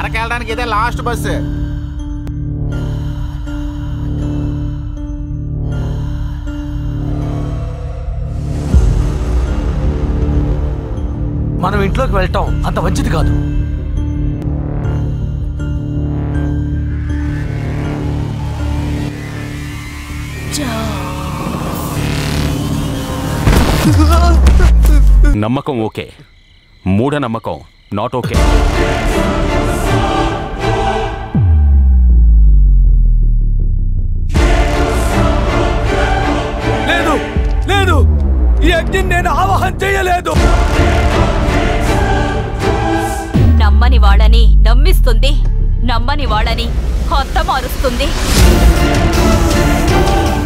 వెనక వెళ్ళడానికి ఇదే లాస్ట్ బస్సు మనం ఇంట్లోకి వెళ్ళటం అంత మంచిది కాదు నమ్మకం ఓకే మూఢ నమ్మకం నాట్ ఓకే లేదు లేదు ఈ అగ్ని నేను ఆవాహన చేయలేదు నమ్మని వాళ్ళని నమ్మిస్తుంది నమ్మని వాళ్ళని హొంత మారుస్తుంది